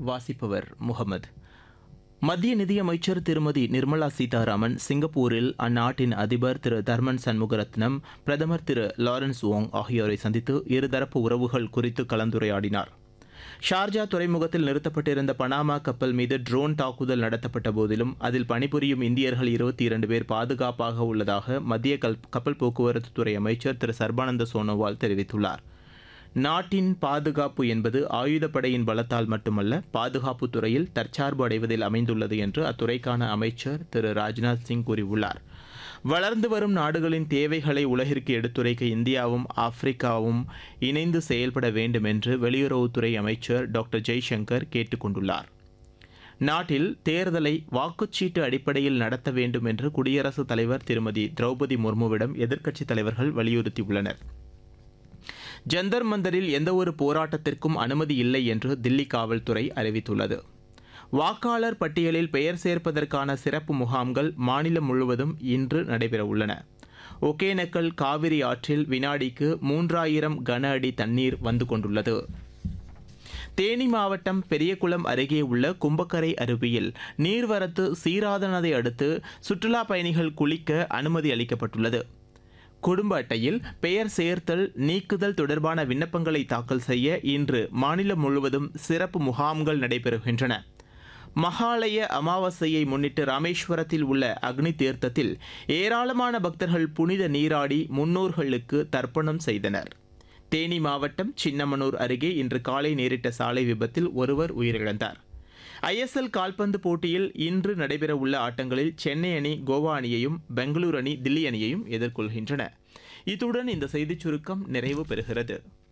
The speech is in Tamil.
வாசிப்பவர் முகமது மத்திய நிதியமைச்சர் திருமதி நிர்மலா சீதாராமன் சிங்கப்பூரில் அந்நாட்டின் அதிபர் திரு தர்மன் சண்முகரத்னம் பிரதமர் திரு லாரன்ஸ் ஓங் ஆகியோரை சந்தித்து இருதரப்பு உறவுகள் குறித்து கலந்துரையாடினார் ஷார்ஜா துறைமுகத்தில் நிறுத்தப்பட்டிருந்த பனாமா கப்பல் மீது ட்ரோன் தாக்குதல் நடத்தப்பட்ட போதிலும் அதில் பணிபுரியும் இந்தியர்கள் இருபத்தி இரண்டு பேர் பாதுகாப்பாக உள்ளதாக மத்திய கல் கப்பல் போக்குவரத்து துறை அமைச்சர் திரு சர்பானந்த சோனோவால் தெரிவித்துள்ளார் நாட்டின் பாதுகாப்பு என்பது ஆயுதப்படையின் பலத்தால் மட்டுமல்ல பாதுகாப்பு துறையில் தற்சார்பு அடைவதில் அமைந்துள்ளது என்று அத்துறைக்கான அமைச்சர் திரு ராஜ்நாத் சிங் கூறியுள்ளார் வளர்ந்து வரும் நாடுகளின் தேவைகளை உலகிற்கு எடுத்துரைக்க இந்தியாவும் ஆப்பிரிக்காவும் இணைந்து செயல்பட வேண்டும் என்று வெளியுறவுத்துறை அமைச்சர் டாக்டர் ஜெய்சங்கர் கேட்டுக் கொண்டுள்ளார் நாட்டில் தேர்தலை வாக்குச்சீட்டு அடிப்படையில் நடத்த வேண்டும் என்று குடியரசுத் தலைவர் திருமதி திரௌபதி முர்முவிடம் எதிர்க்கட்சித் தலைவர்கள் வலியுறுத்தியுள்ளனர் ஜந்தர் மந்தரில் எந்தவொரு போராட்டத்திற்கும் அனுமதி இல்லை என்று தில்லி காவல்துறை அறிவித்துள்ளது வாக்காளர் பட்டியலில் பெயர் சேர்ப்பதற்கான சிறப்பு முகாம்கள் மாநிலம் முழுவதும் இன்று நடைபெறவுள்ளன ஒகேனக்கல் காவிரி ஆற்றில் வினாடிக்கு மூன்றாயிரம் கன அடி தண்ணீர் வந்து கொண்டுள்ளது தேனி மாவட்டம் பெரியகுளம் அருகே உள்ள கும்பக்கரை அருவியில் நீர்வரத்து சீராதனதை அடுத்து சுற்றுலா பயணிகள் குளிக்க அனுமதி அளிக்கப்பட்டுள்ளது குடும்ப அட்டையில் பெயர் சேர்த்தல் நீக்குதல் தொடர்பான விண்ணப்பங்களை தாக்கல் செய்ய இன்று மாநிலம் முழுவதும் சிறப்பு முகாம்கள் நடைபெறுகின்றன மகாலய அமாவாசையை முன்னிட்டு ராமேஸ்வரத்தில் உள்ள அக்னி தீர்த்தத்தில் ஏராளமான பக்தர்கள் புனித நீராடி முன்னோர்களுக்கு தர்ப்பணம் செய்தனர் தேனி மாவட்டம் சின்னமனூர் அருகே இன்று காலை நேரிட்ட சாலை விபத்தில் ஒருவர் உயிரிழந்தார் ஐஎஸ்எல் கால்பந்து போட்டியில் இன்று நடைபெறவுள்ள ஆட்டங்களில் சென்னை அணி கோவா அணியையும் பெங்களூரு அணி தில்லி அணியையும் எதிர்கொள்கின்றன இத்துடன் இந்த செய்திச் சுருக்கம் நிறைவு பெறுகிறது